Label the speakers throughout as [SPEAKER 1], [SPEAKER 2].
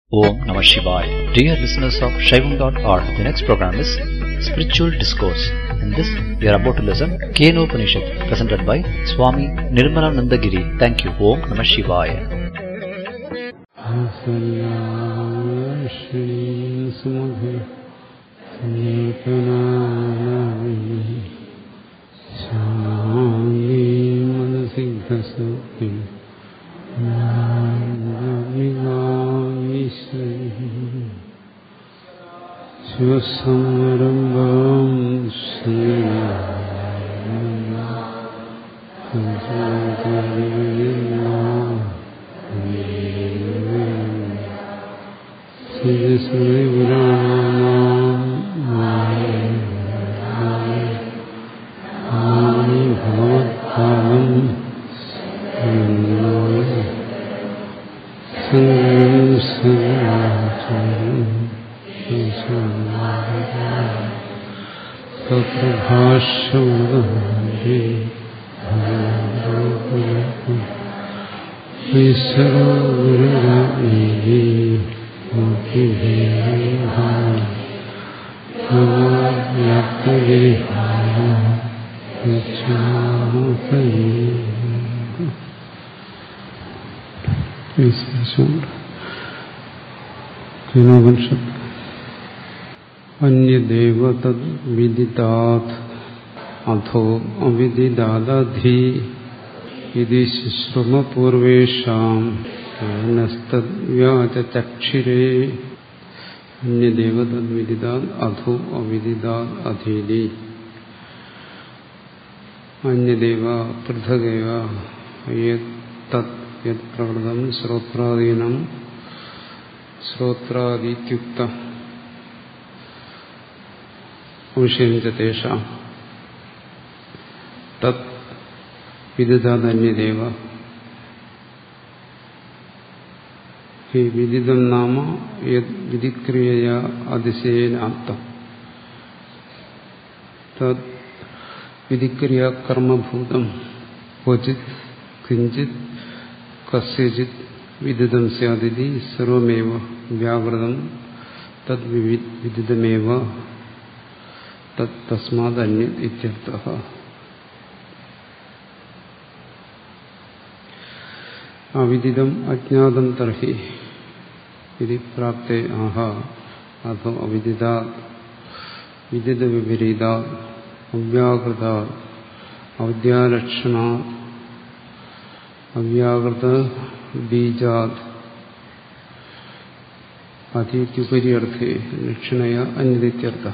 [SPEAKER 1] Om Namah Shivaya. Dear listeners of Shaivam.org, the next program is Spiritual Discourse. In this, we are about to listen Keno Upanishad, presented by Swami Nirmalananda Giri. Thank you. Om Namah Shivaya.
[SPEAKER 2] മനസിദ്ധസത്യം ശിവസംരംഭം ഭഗവത്പാദം കേനോപനിഷത്ത് അന്യദേവ തദ് വിദിതാത് അധോ അവിദിതാദധി ഇതി ശുശ്രുമപൂർവേഷാം വ്യാചക്ഷിരേ അന്യദേവ തദ് വിദിതാത് അധോ അവിദിതാത് അധീതി അന്യദേവ പൃഥകേവ തത് യത് പ്രകൃതം ശ്രോത്രാദീനം ശ്രോത്രാദിത്യുക്ത വിഷയം ചേഷാം തത് വിദിതാധന്യദേവ he വിദിതം നാമ യത് വിധിക്രിയയ അതിശയേനാപ്തം തത് വിധിക്രിയ കർമ്മഭൂതം ക്വചിത് കിഞ്ചിത് കസ്യചിത് വിദിതം സ്യാദിതി സർവമേവ വ്യാകൃതം തദ് വിദിതമേവ തത് തസ്മാത് അന്യ ഇത്യർത്ഥ അവിദിതം അജ്ഞാതം തർഹി ഇതി പ്രാപ്തേ ആഹ അഥോ അവിദിതാ വിദിത വിപരീത അവ്യാകൃത അവ്യാലക്ഷണ അവ്യാകൃത ബീജാത് അതീത്യുപരി അർത്ഥേ ലക്ഷണയ അന്യതിത്യർത്ഥ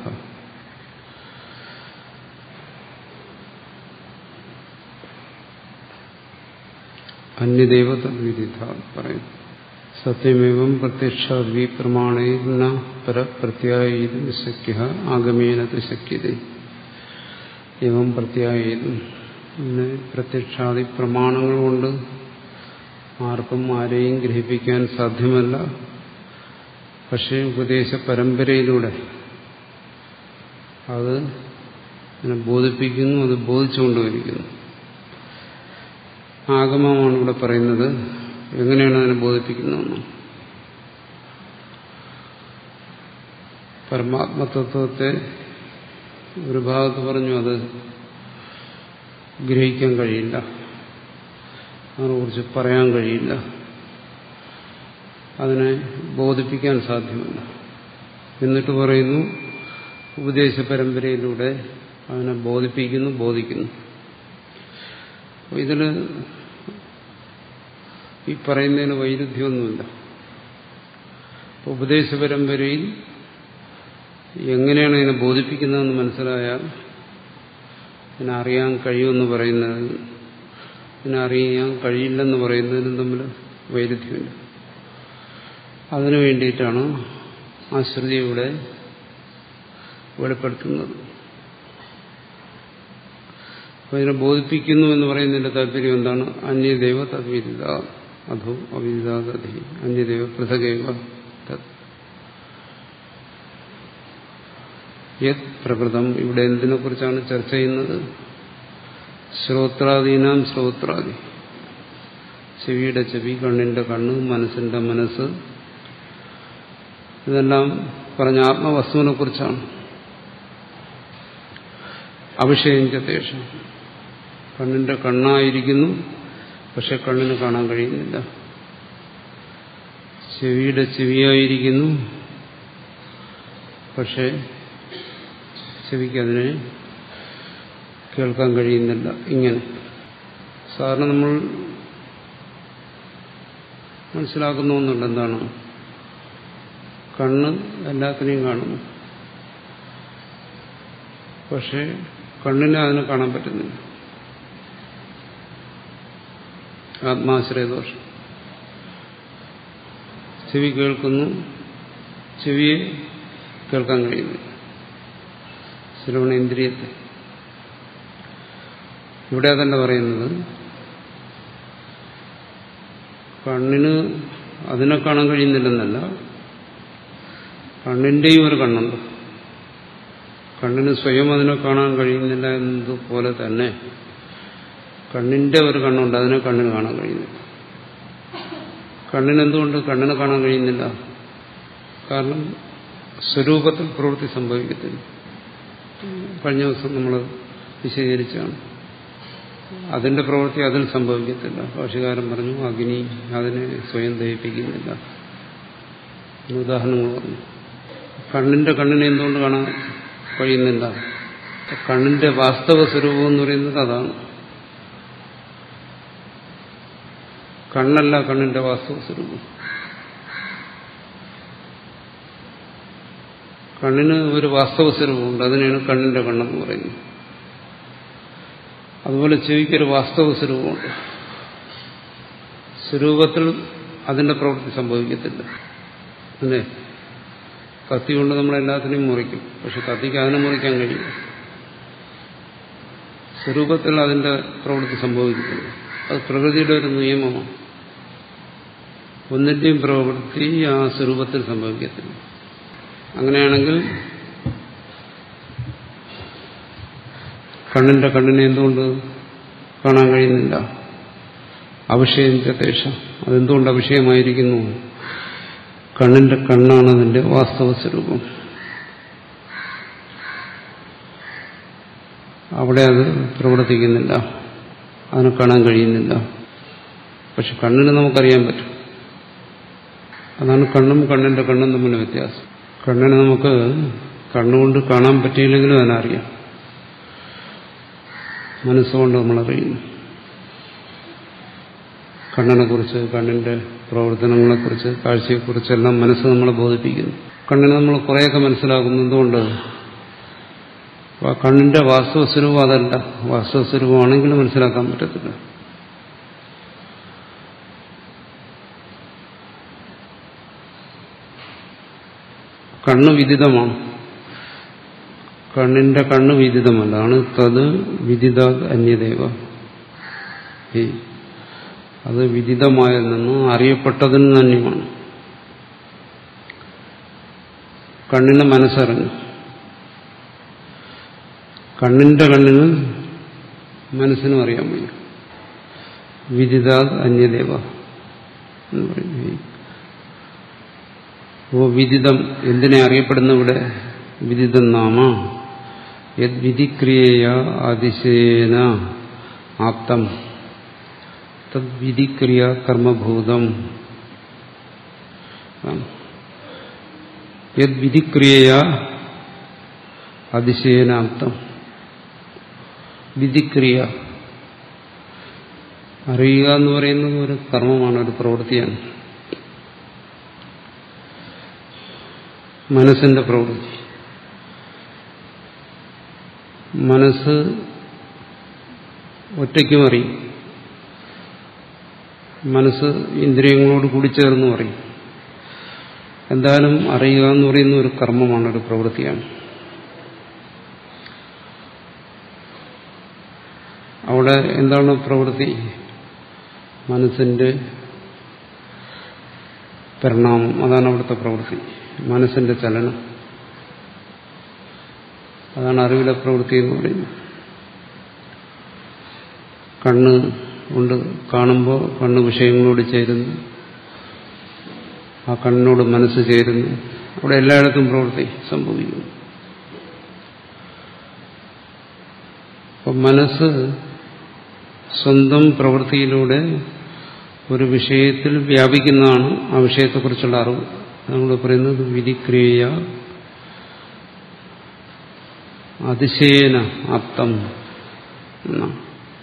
[SPEAKER 2] അന്യദേവ തദ്വിധിത പറയുന്നു സത്യമേവം പ്രത്യക്ഷാദ്വി പ്രമാണേന പരപ്രത്യായതും ശക്യ ആഗമേന ശക്യത ഏവം പ്രത്യായതും പ്രത്യക്ഷാദി പ്രമാണങ്ങൾ കൊണ്ട് ആർക്കും ആരെയും ഗ്രഹിപ്പിക്കാൻ സാധ്യമല്ല പക്ഷേ ഉപദേശ പരമ്പരയിലൂടെ അത് അതിനെ ബോധിപ്പിക്കുന്നു അത് ബോധിച്ചുകൊണ്ടുവരിക്കുന്നു ആഗമമാണ് ഇവിടെ പറയുന്നത് എങ്ങനെയാണ് അതിനെ ബോധിപ്പിക്കുന്നതെന്ന് പരമാത്മതത്വത്തെ ഒരു ഭാഗത്ത് പറഞ്ഞു അത് ഗ്രഹിക്കാൻ കഴിയില്ല അതിനെക്കുറിച്ച് പറയാൻ കഴിയില്ല അതിനെ ബോധിപ്പിക്കാൻ സാധ്യമല്ല എന്നിട്ട് പറയുന്നു ഉപദേശ പരമ്പരയിലൂടെ അതിനെ ബോധിപ്പിക്കുന്നു ബോധിക്കുന്നു ഇതിൽ ഈ പറയുന്നതിന് വൈരുദ്ധ്യമൊന്നുമില്ല ഉപദേശ പരമ്പരയിൽ എങ്ങനെയാണ് ഇതിനെ ബോധിപ്പിക്കുന്നതെന്ന് മനസ്സിലായാൽ ഇതിനെ അറിയാൻ കഴിയുമെന്ന് പറയുന്നത് ഇതിനറിയാൻ കഴിയില്ലെന്ന് പറയുന്നതിനും തമ്മിൽ വൈരുദ്ധ്യമില്ല അതിനു വേണ്ടിയിട്ടാണ് ആ ശ്രുതി ഇവിടെ വെളിപ്പെടുത്തുന്നത് അപ്പോൾ ഇതിനെ ബോധിപ്പിക്കുന്നു എന്ന് പറയുന്നതിന്റെ താല്പര്യം എന്താണ് അന്യദൈവ തദ്വിദിത അധോ അവിദിതാദി അന്യദൈവ പൃഥകേവ തത് യത് പ്രകൃതം ഇവിടെ എന്തിനെ കുറിച്ചാണ് ചർച്ച ചെയ്യുന്നത് ശ്രോത്രാദീനാം ശ്രോത്രാദി ചെവിയുടെ ചെവി കണ്ണിന്റെ കണ്ണ് മനസ്സിന്റെ മനസ്സ് ഇതെല്ലാം പറഞ്ഞ ആത്മവസ്തുവിനെ കുറിച്ചാണ് അഭിഷേകിച്ചതേഷം കണ്ണിന്റെ കണ്ണായിരിക്കുന്നു പക്ഷെ കണ്ണിന് കാണാൻ കഴിയുന്നില്ല ചെവിയുടെ ചെവിയായിരിക്കുന്നു പക്ഷെ ചെവിക്ക് അതിനെ കേൾക്കാൻ കഴിയുന്നില്ല ഇങ്ങനെ സാധാരണ നമ്മൾ മനസ്സിലാക്കുന്ന ഒന്നുണ്ട് എന്താണ് കണ്ണ് എല്ലാത്തിനെയും കാണുന്നു പക്ഷെ കണ്ണിനെ അതിനെ കാണാൻ പറ്റുന്നില്ല ആത്മാശ്രയദോഷം ചെവി കേൾക്കുന്നു ചെവിയെ കേൾക്കാൻ കഴിയുന്നില്ല ശ്രവണേന്ദ്രിയത്തെ ഇവിടെ അതല്ല പറയുന്നത് കണ്ണിന് അതിനെ കാണാൻ കഴിയുന്നില്ലെന്നല്ല കണ്ണിന്റെയും ഒരു കണ്ണുണ്ട് കണ്ണിന് സ്വയം അതിനെ കാണാൻ കഴിയുന്നില്ല എന്നതുപോലെ തന്നെ കണ്ണിന്റെ ഒരു കണ്ണുണ്ട് അതിനെ കണ്ണിന് കാണാൻ കഴിയുന്നില്ല കണ്ണിനെന്തുകൊണ്ട് കണ്ണിനെ കാണാൻ കഴിയുന്നില്ല കാരണം സ്വരൂപത്തിൽ പ്രവൃത്തി സംഭവിക്കത്തില്ല കഴിഞ്ഞ ദിവസം നമ്മൾ വിശദീകരിച്ചാണ് അതിന്റെ പ്രവൃത്തി അതിൽ സംഭവിക്കത്തില്ല ഭാഷകാരൻ പറഞ്ഞു അഗ്നി അതിനെ സ്വയം ദഹിപ്പിക്കുന്നില്ല ഉദാഹരണങ്ങൾ പറഞ്ഞു കണ്ണിന്റെ കണ്ണിനെ എന്തുകൊണ്ട് കാണാൻ കഴിയുന്നില്ല കണ്ണിന്റെ വാസ്തവ സ്വരൂപം എന്ന് പറയുന്നത് അതാണ് കണ്ണല്ല കണ്ണിന്റെ വാസ്തവ സ്വരൂപം കണ്ണിന് ഒരു വാസ്തവ സ്വരൂപമുണ്ട് അതിനെയാണ് കണ്ണിന്റെ കണ്ണെന്ന് പറയുന്നത് അതുപോലെ ചെവിക്കൊരു വാസ്തവ സ്വരൂപമുണ്ട് സ്വരൂപത്തിൽ അതിന്റെ പ്രവൃത്തി സംഭവിക്കത്തില്ല അല്ലേ കത്തി കൊണ്ട് നമ്മൾ എല്ലാത്തിനെയും മുറിക്കും പക്ഷെ കത്തിക്ക് അതിനെ മുറിക്കാൻ കഴിയും സ്വരൂപത്തിൽ അതിന്റെ പ്രവൃത്തി സംഭവിക്കത്തില്ല അത് പ്രകൃതിയുടെ ഒരു നിയമമാണ് ഒന്നിന്റെയും പ്രവൃത്തി ആ സ്വരൂപത്തിൽ സംഭവിക്കത്തില്ല അങ്ങനെയാണെങ്കിൽ കണ്ണിന്റെ കണ്ണിനെ എന്തുകൊണ്ട് കാണാൻ കഴിയുന്നില്ല അഭിഷേകിച്ചതേഷ അതെന്തുകൊണ്ട് അഭിഷേകമായിരിക്കുന്നു കണ്ണിന്റെ കണ്ണാണ് അതിന്റെ വാസ്തവ സ്വരൂപം അവിടെ അത് പ്രവർത്തിക്കുന്നില്ല അതിനെ കാണാൻ കഴിയുന്നില്ല പക്ഷെ കണ്ണിന് നമുക്കറിയാൻ പറ്റും അതാണ് കണ്ണും കണ്ണിന്റെ കണ്ണും തമ്മിൽ വ്യത്യാസം കണ്ണിന് നമുക്ക് കണ്ണുകൊണ്ട് കാണാൻ പറ്റിയില്ലെങ്കിലും അതിനറിയാം മനസ്സുകൊണ്ട് നമ്മളറിയുന്നു കണ്ണിനെ കുറിച്ച് കണ്ണിന്റെ പ്രവർത്തനങ്ങളെക്കുറിച്ച് കാഴ്ചയെക്കുറിച്ചെല്ലാം മനസ്സ് നമ്മളെ ബോധിപ്പിക്കുന്നു കണ്ണിനെ നമ്മൾ കുറേയൊക്കെ മനസ്സിലാക്കുന്നു എന്തുകൊണ്ട് ആ കണ്ണിന്റെ വാസ്തവ സ്വരൂപം അതല്ല വാസ്തവ സ്വരൂപമാണെങ്കിലും മനസ്സിലാക്കാൻ പറ്റത്തില്ല കണ്ണ് വിദിതമാണ് കണ്ണിന്റെ കണ്ണ് വിദിതമല്ല ആണ് തത് വിദിത അന്യദേവ അത് വിദിതമായതിൽ നിന്ന് അറിയപ്പെട്ടതിന് തന്നെയാണ് കണ്ണിന് മനസ്സറിഞ്ഞു കണ്ണിന്റെ കണ്ണിന് മനസ്സിനും അറിയാൻ വയ്യ വിദിത അന്യദേവ എന്ന് പറയുന്നു ഓ വിദിതം എന്തിനെ അറിയപ്പെടുന്ന ഇവിടെ വിദിതം നാമ യത് വിധിക്രിയ അതിശേന ആപ്തം തദ് വിധിക്രിയ കർമ്മഭൂതം യത് വിധിക്രിയ അതിശയനാപ്തം വിധിക്രിയ അറിയുക എന്ന് പറയുന്നത് ഒരു കർമ്മമാണ് ഒരു പ്രവൃത്തിയാണ് മനസ്സിന്റെ പ്രവൃത്തി മനസ്സ് ഒറ്റയ്ക്കും അറിയും മനസ്സ് ഇന്ദ്രിയങ്ങളോട് കൂടി ചേർന്നും അറിയും എന്തായാലും അറിയുക എന്ന് പറയുന്ന ഒരു കർമ്മമാണ് ഒരു പ്രവൃത്തിയാണ് അവിടെ എന്താണ് പ്രവൃത്തി മനസ്സിന്റെ പരിണാമം അതാണ് അവിടുത്തെ പ്രവൃത്തി മനസ്സിന്റെ ചലനം അതാണ് അറിവിലെ പ്രവൃത്തി എന്ന് പറയുന്നത് കണ്ണ് കൊണ്ട് കാണുമ്പോൾ കണ്ണ് വിഷയങ്ങളോട് ചേരുന്നു ആ കണ്ണിനോട് മനസ്സ് ചേരുന്നു അവിടെ എല്ലായിടത്തും പ്രവൃത്തി സംഭവിക്കുന്നു അപ്പം മനസ്സ് സ്വന്തം പ്രവൃത്തിയിലൂടെ ഒരു വിഷയത്തിൽ വ്യാപിക്കുന്നതാണ് ആ വിഷയത്തെക്കുറിച്ചുള്ള അറിവ് നമ്മൾ പറയുന്നത് വിധിക്രിയ അതിശയേന ആപ്തം എന്നാണ്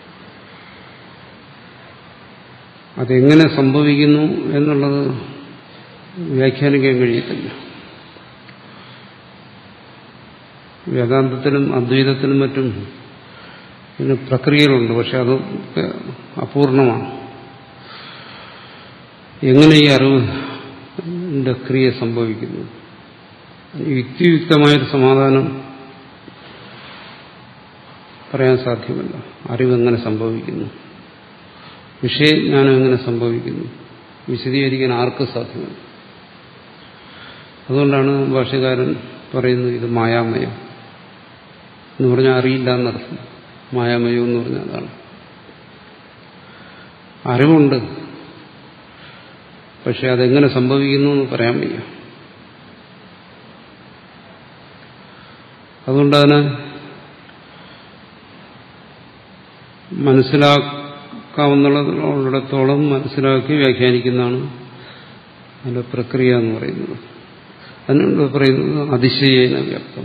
[SPEAKER 2] അതെങ്ങനെ സംഭവിക്കുന്നു എന്നുള്ളത് വ്യാഖ്യാനിക്കാൻ കഴിയത്തില്ല വേദാന്തത്തിലും അദ്വൈതത്തിലും മറ്റും ഇതിന് പ്രക്രിയകളുണ്ട് പക്ഷെ അതൊക്കെ അപൂർണമാണ് എങ്ങനെ ഈ അറിവിന്റെ ക്രിയ സംഭവിക്കുന്നു യുക്തിയുക്തമായൊരു സമാധാനം പറയാൻ സാധ്യമല്ല അറിവെങ്ങനെ സംഭവിക്കുന്നു വിഷയജ്ഞാനം എങ്ങനെ സംഭവിക്കുന്നു വിശദീകരിക്കാൻ ആർക്കും സാധ്യമല്ല അതുകൊണ്ടാണ് ഭാഷകാരൻ പറയുന്നത് ഇത് മായാമയം എന്ന് പറഞ്ഞാൽ അറിയില്ല എന്നർത്ഥം മായാമയം എന്ന് പറഞ്ഞാൽ അതാണ് അറിവുണ്ട് പക്ഷെ അതെങ്ങനെ സംഭവിക്കുന്നു എന്ന് പറയാൻ വയ്യ അതുകൊണ്ടതിനെ മനസ്സിലാക്കാവുന്നിടത്തോളം മനസ്സിലാക്കി വ്യാഖ്യാനിക്കുന്നതാണ് അതിന്റെ പ്രക്രിയ എന്ന് പറയുന്നത് അതിനോട് പറയുന്നത് അതിശയേന വ്യക്തം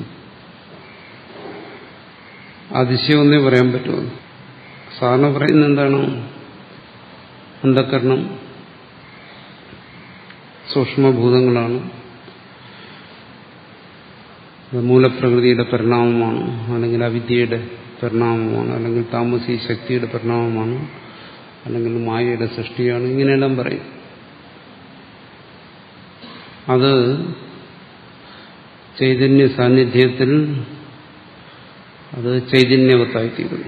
[SPEAKER 2] അതിശയമൊന്നേ പറയാൻ പറ്റുമോ സാറിന് പറയുന്നത് എന്താണ് അന്ധകരണം സൂക്ഷ്മഭൂതങ്ങളാണ് മൂലപ്രകൃതിയുടെ പരിണാമമാണ് അല്ലെങ്കിൽ അവിദ്യയുടെ പരിണാമമാണ് അല്ലെങ്കിൽ താമസി ശക്തിയുടെ പരിണാമമാണ് അല്ലെങ്കിൽ മായയുടെ സൃഷ്ടിയാണ് ഇങ്ങനെയെല്ലാം പറയും അത് ചൈതന്യ സാന്നിധ്യത്തിൽ അത് ചൈതന്യവത്തായിത്തീരുന്നു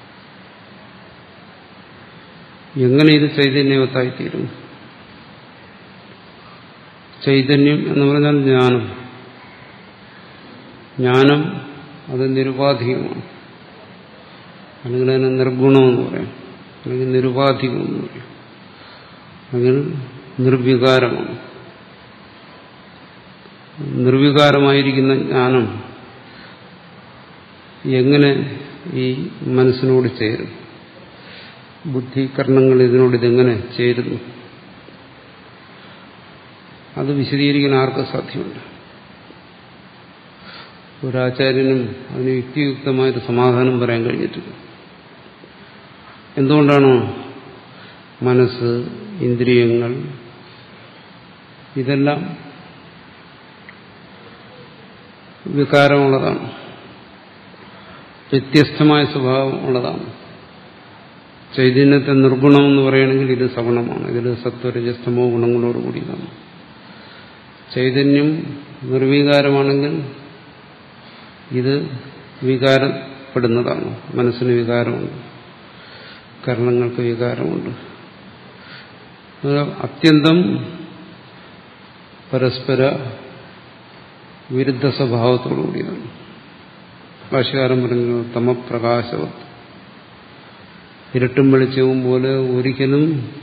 [SPEAKER 2] എങ്ങനെ ഇത് ചൈതന്യവത്തായിത്തീരും ചൈതന്യം എന്ന് പറഞ്ഞാൽ ജ്ഞാനം ജ്ഞാനം അത് നിരുപാധികമാണ് അല്ലെങ്കിൽ അതിനെ നിർഗുണമെന്ന് പറയാം അല്ലെങ്കിൽ നിരുപാധികമെന്ന് പറയാം അല്ലെങ്കിൽ നിർവികാരമാണ് നിർവികാരമായിരിക്കുന്ന ജ്ഞാനം എങ്ങനെ ഈ മനസ്സിനോട് ചേരും ബുദ്ധികരണങ്ങൾ ഇതിനോട് ഇതെങ്ങനെ ചേരുന്നു അത് വിശദീകരിക്കാൻ ആർക്കും സാധ്യമല്ല ഒരാചാര്യനും അതിന് യുക്തിയുക്തമായൊരു സമാധാനം പറയാൻ കഴിഞ്ഞിട്ടില്ല എന്തുകൊണ്ടാണ് മനസ്സ് ഇന്ദ്രിയങ്ങൾ ഇതെല്ലാം വികാരമുള്ളതാണ് വ്യത്യസ്തമായ സ്വഭാവം ഉള്ളതാണ് ചൈതന്യത്തെ നിർഗുണമെന്ന് പറയുകയാണെങ്കിൽ ഇത് സഗുണമാണ് ഇതിൽ സത്വരജസ്തമോ ഗുണങ്ങളോട് കൂടിയതാണ് ചൈതന്യം നിർവികാരമാണെങ്കിൽ ഇത് വികാരപ്പെടുന്നതാണ് മനസ്സിന് വികാരമുണ്ട് കരണങ്ങൾക്ക് വികാരമുണ്ട് അത്യന്തം പരസ്പര വിരുദ്ധ സ്വഭാവത്തോടു കൂടിയതാണ് ഭാഷകാരൻ പറഞ്ഞു തമപ്രകാശവത്ത് ഇരുട്ടും വെളിച്ചവും പോലെ ഒരിക്കലും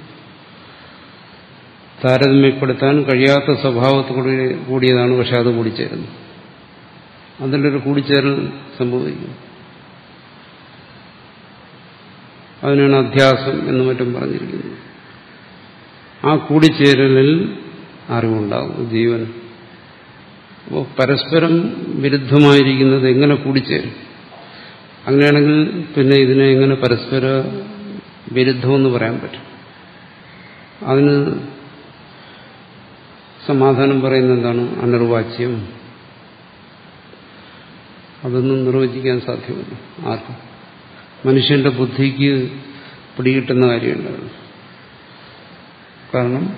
[SPEAKER 2] താരതമ്യപ്പെടുത്താൻ കഴിയാത്ത സ്വഭാവത്തോടു കൂടിയതാണ് പക്ഷെ അത് കൂടിച്ചേരുന്നു അതിലൊരു കൂടിച്ചേരൽ സംഭവിക്കും അതിനാണ് അധ്യാസം എന്ന് മറ്റും പറഞ്ഞിരിക്കുന്നത് ആ കൂടിച്ചേരലിൽ അറിവുണ്ടാകും ജീവൻ അപ്പോൾ പരസ്പരം വിരുദ്ധമായിരിക്കുന്നത് എങ്ങനെ കൂടിച്ചേരും അങ്ങനെയാണെങ്കിൽ പിന്നെ ഇതിനെ എങ്ങനെ പരസ്പര വിരുദ്ധമെന്ന് പറയാൻ പറ്റും അതിന് സമാധാനം പറയുന്നത് എന്താണ് അനിർവാച്യം അതൊന്നും നിർവചിക്കാൻ സാധ്യമല്ല ആർക്കും മനുഷ്യന്റെ ബുദ്ധിക്ക് പിടികിട്ടുന്ന കാര്യമുണ്ടാകും കാരണം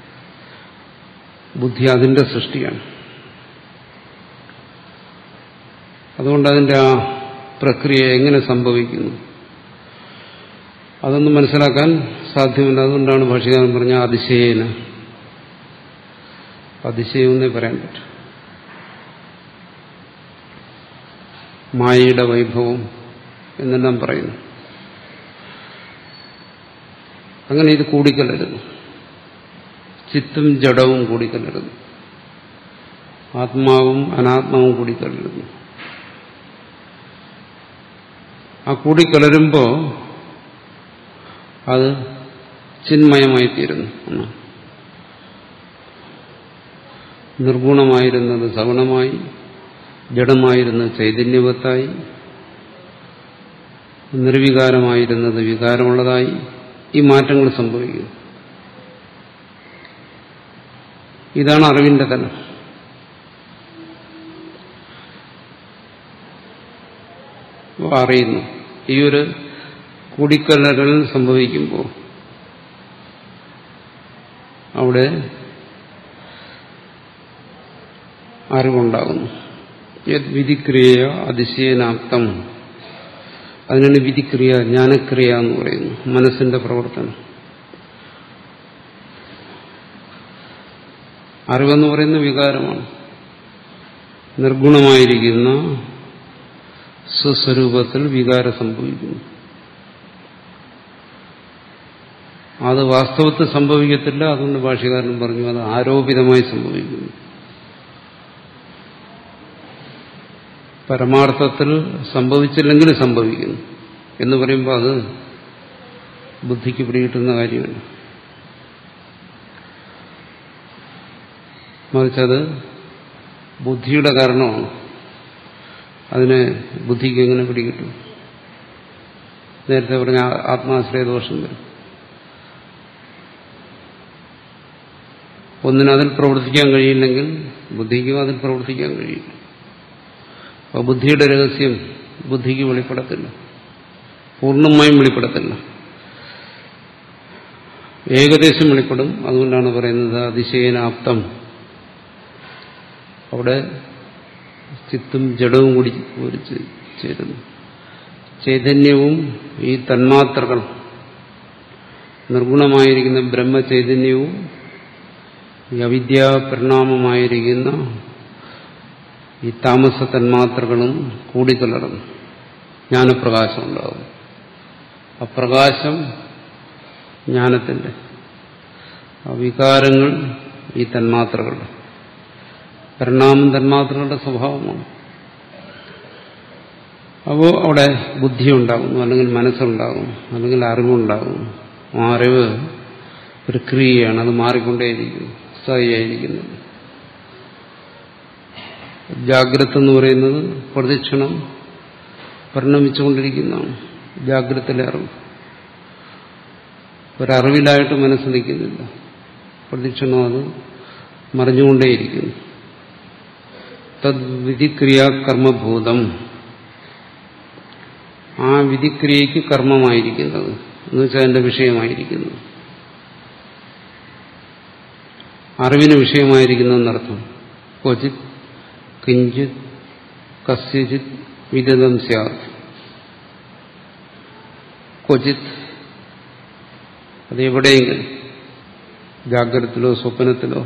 [SPEAKER 2] ബുദ്ധി അതിന്റെ സൃഷ്ടിയാണ് അതുകൊണ്ട് അതിന്റെ ആ പ്രക്രിയ എങ്ങനെ സംഭവിക്കുന്നു അതൊന്നും മനസ്സിലാക്കാൻ സാധ്യമല്ല അതുകൊണ്ടാണ് ഭാഷകാരൻ പറഞ്ഞ അതിശയേന അതിശയമെന്നേ പറയാൻ പറ്റും മായയുടെ വൈഭവം എന്നെല്ലാം പറയുന്നു അങ്ങനെ ഇത് കൂടിക്കലരുന്നു ചിത്തും ജഡവും കൂടിക്കലരുന്നു ആത്മാവും അനാത്മാവും കൂടി കലരുന്നു ആ കൂടിക്കലരുമ്പോൾ അത് ചിന്മയമായി തീരുന്നു എന്നാണ് നിർഗുണമായിരുന്നത് സഗുണമായി ജഡമായിരുന്നത് ചൈതന്യവത്തായി നിർവികാരമായിരുന്നത് വികാരമുള്ളതായി ഈ മാറ്റങ്ങൾ സംഭവിക്കുന്നു ഇതാണ് അറിവിന്റെ തലം അറിയുന്നു ഈ ഒരു കൂടിക്കലകൾ സംഭവിക്കുമ്പോൾ അവിടെ അറിവുണ്ടാകുന്നു വിധിക്രിയ അതിശയനാക്തം അതിനാണ് വിധിക്രിയ ജ്ഞാനക്രിയ എന്ന് പറയുന്നു മനസ്സിന്റെ പ്രവർത്തനം അറിവെന്ന് പറയുന്ന വികാരമാണ് നിർഗുണമായിരിക്കുന്ന സ്വസ്വരൂപത്തിൽ വികാരം സംഭവിക്കുന്നു അത് വാസ്തവത്തിൽ സംഭവിക്കത്തില്ല അതുകൊണ്ട് ഭാഷകാരൻ പറഞ്ഞു അത് ആരോപിതമായി സംഭവിക്കുന്നു പരമാർത്ഥത്തിൽ സംഭവിച്ചില്ലെങ്കിൽ സംഭവിക്കുന്നു എന്ന് പറയുമ്പോൾ അത് ബുദ്ധിക്ക് പിടികിട്ടുന്ന കാര്യമല്ല മറിച്ചത് ബുദ്ധിയുടെ കാരണമാണ് അതിനെ ബുദ്ധിക്ക് എങ്ങനെ പിടികിട്ടും നേരത്തെ പറഞ്ഞ ആത്മാശ്രയ ദോഷം വരും ഒന്നിന് അതിൽ പ്രവർത്തിക്കാൻ കഴിയില്ലെങ്കിൽ ബുദ്ധിക്കും അതിൽ പ്രവർത്തിക്കാൻ കഴിയില്ല അപ്പോൾ ബുദ്ധിയുടെ രഹസ്യം ബുദ്ധിക്ക് വെളിപ്പെടത്തില്ല പൂർണ്ണമായും വെളിപ്പെടത്തില്ല ഏകദേശം വെളിപ്പെടും അതുകൊണ്ടാണ് പറയുന്നത് അതിശയനാപ്തം അവിടെ ചിത്തും ജഡവും കൂടി ഒരു ചേരുന്നു ചൈതന്യവും ഈ തന്മാത്രകൾ നിർഗുണമായിരിക്കുന്ന ബ്രഹ്മചൈതന്യവും ഈ അവിദ്യാപരിണാമമായിരിക്കുന്ന ഈ താമസ തന്മാത്രകളും കൂടിക്കലർന്നു ജ്ഞാനപ്രകാശം ഉണ്ടാകും ആ പ്രകാശം ജ്ഞാനത്തിന്റെ ആ വികാരങ്ങൾ ഈ തന്മാത്രകളുടെ പരിണാമം തന്മാത്രകളുടെ സ്വഭാവമാണ് അപ്പോൾ അവിടെ ബുദ്ധി ഉണ്ടാകുന്നു അല്ലെങ്കിൽ മനസ്സുണ്ടാകും അല്ലെങ്കിൽ അറിവുണ്ടാകും ആ അറിവ് ഒരു ക്രിയയാണ് അത് മാറിക്കൊണ്ടേയിരിക്കുന്നു സ്ഥായിയായിരിക്കുന്നില്ല ജാഗ്രത എന്ന് പറയുന്നത് പ്രദക്ഷിണം പരിണമിച്ചുകൊണ്ടിരിക്കുന്നതാണ് ജാഗ്രതയിലെ അറിവ് ഒരറിവിലായിട്ട് മനസ്സ് നിൽക്കുന്നില്ല പ്രദക്ഷിണം അത് മറിഞ്ഞുകൊണ്ടേയിരിക്കുന്നു തദ്വിധിക്രിയ കർമ്മഭൂതം ആ വിധിക്രിയയ്ക്ക് കർമ്മമായിരിക്കുന്നത് എന്ന് വെച്ചാൽ അതിന്റെ വിഷയമായിരിക്കുന്നത് അറിവിന് വിഷയമായിരിക്കുന്നതെന്നർത്ഥം ക്വചിത് കിഞ്ചിത് കസ്യചിത് വിദതം സ്യാത് ക്വചിത് അത് എവിടെയെങ്കിലും ജാഗ്രതത്തിലോ സ്വപ്നത്തിലോ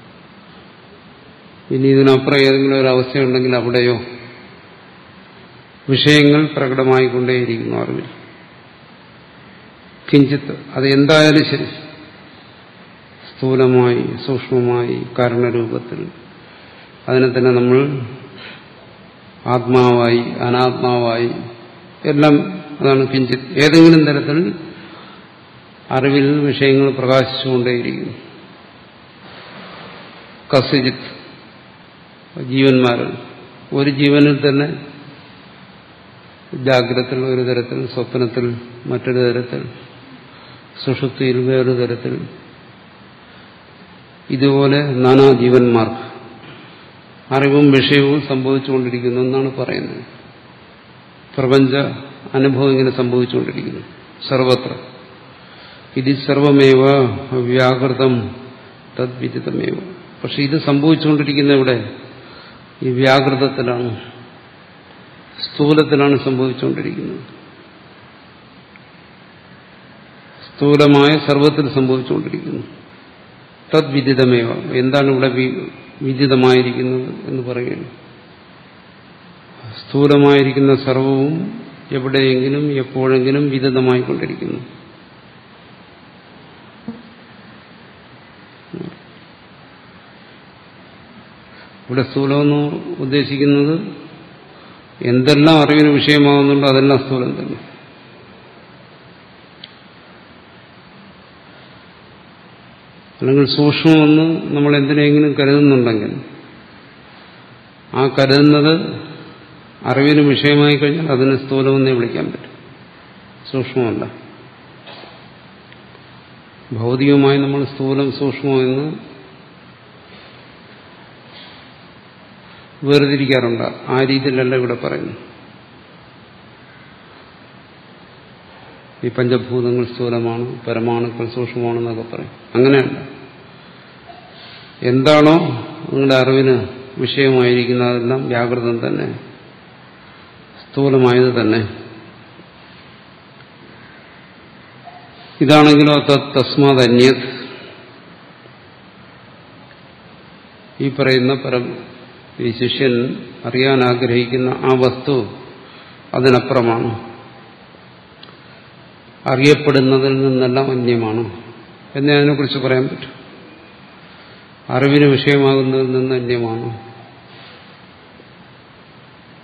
[SPEAKER 2] ഇനി ഇതിനപ്പുറം ഏതെങ്കിലും ഒരു അവസ്ഥയുണ്ടെങ്കിൽ അവിടെയോ വിഷയങ്ങൾ പ്രകടമായിക്കൊണ്ടേയിരിക്കുന്നു അറിവിൽ കിഞ്ചിത്ത് അത് എന്തായാലും ശരി സ്ഥൂലമായി സൂക്ഷ്മമായി കാരണരൂപത്തിൽ അതിനെ തന്നെ നമ്മൾ ആത്മാവായി അനാത്മാവായി എല്ലാം അതാണ് കിഞ്ചിത് ഏതെങ്കിലും തരത്തിൽ അറിവിൽ വിഷയങ്ങൾ പ്രകാശിച്ചുകൊണ്ടേയിരിക്കുന്നു കസിജിത്ത് ജീവന്മാരിൽ ഒരു ജീവനിൽ തന്നെ ജാഗ്രതത്തിൽ ഒരു തരത്തിൽ സ്വപ്നത്തിൽ മറ്റൊരു തരത്തിൽ സുഷുപ്തിയിൽ വേറൊരു തരത്തിൽ ഇതുപോലെ നാനാ ജീവന്മാർക്ക് അറിവും വിഷയവും സംഭവിച്ചുകൊണ്ടിരിക്കുന്നു എന്നാണ് പറയുന്നത് പ്രപഞ്ച അനുഭവം ഇങ്ങനെ സംഭവിച്ചുകൊണ്ടിരിക്കുന്നു സർവത്ര ഇത് സർവമേവ വ്യാകൃതം തദ്വിദിതമേവ പക്ഷെ ഇത് സംഭവിച്ചുകൊണ്ടിരിക്കുന്ന ഇവിടെ ഈ വ്യാകൃതത്തിലാണ് സ്ഥൂലത്തിലാണ് സംഭവിച്ചുകൊണ്ടിരിക്കുന്നത് സ്ഥൂലമായ സർവത്തിൽ സംഭവിച്ചുകൊണ്ടിരിക്കുന്നു തദ്വിദിതമേവ എന്താണ് ഇവിടെ വിദിതമായിരിക്കുന്നത് എന്ന് പറയുന്നു സ്ഥൂലമായിരിക്കുന്ന സർവവും എവിടെയെങ്കിലും എപ്പോഴെങ്കിലും വിദിതമായിക്കൊണ്ടിരിക്കുന്നു ഇവിടെ സ്ഥൂലമെന്ന് ഉദ്ദേശിക്കുന്നത് എന്തെല്ലാം അറിവിന് വിഷയമാകുന്നുണ്ടോ അതെല്ലാം സ്ഥൂലം തന്നെ അല്ലെങ്കിൽ സൂക്ഷ്മമെന്ന് നമ്മൾ എന്തിനെങ്കിലും കരുതുന്നുണ്ടെങ്കിൽ ആ കരുതുന്നത് അറിവിന് വിഷയമായി കഴിഞ്ഞാൽ അതിനെ സ്ഥൂലമെന്നേ വിളിക്കാൻ പറ്റും സൂക്ഷ്മമല്ല ഭൗതികമായി നമ്മൾ സ്ഥൂലം സൂക്ഷ്മമെന്ന് വേർതിരിക്കാറുണ്ട് ആ രീതിയിലല്ല ഇവിടെ പറയുന്നു ഈ പഞ്ചഭൂതങ്ങൾ സ്ഥൂലമാണ് പരമാണുക്കൾ സൂക്ഷ്മമാണെന്നൊക്കെ പറയും അങ്ങനെയല്ല എന്താണോ നിങ്ങളുടെ അറിവിന് വിഷയമായിരിക്കുന്നതെല്ലാം വ്യാകൃതം തന്നെ സ്ഥൂലമായത് തന്നെ ഇതാണെങ്കിലോ തസ്മാത് അന്യത് ഈ പറയുന്ന പരം ഈ ശിഷ്യൻ അറിയാൻ ആഗ്രഹിക്കുന്ന ആ വസ്തു അതിനപ്പുറമാണ് അറിയപ്പെടുന്നതിൽ നിന്നെല്ലാം അന്യമാണ് എന്നേ അതിനെക്കുറിച്ച് പറയാൻ പറ്റും അറിവിന് വിഷയമാകുന്നതിൽ നിന്ന് അന്യമാണ്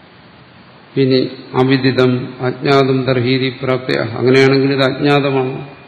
[SPEAKER 2] ഇനി അവിദിതം അജ്ഞാതം തർഹീതി പ്രാപ്യ അങ്ങനെയാണെങ്കിൽ ഇത് അജ്ഞാതമാണ്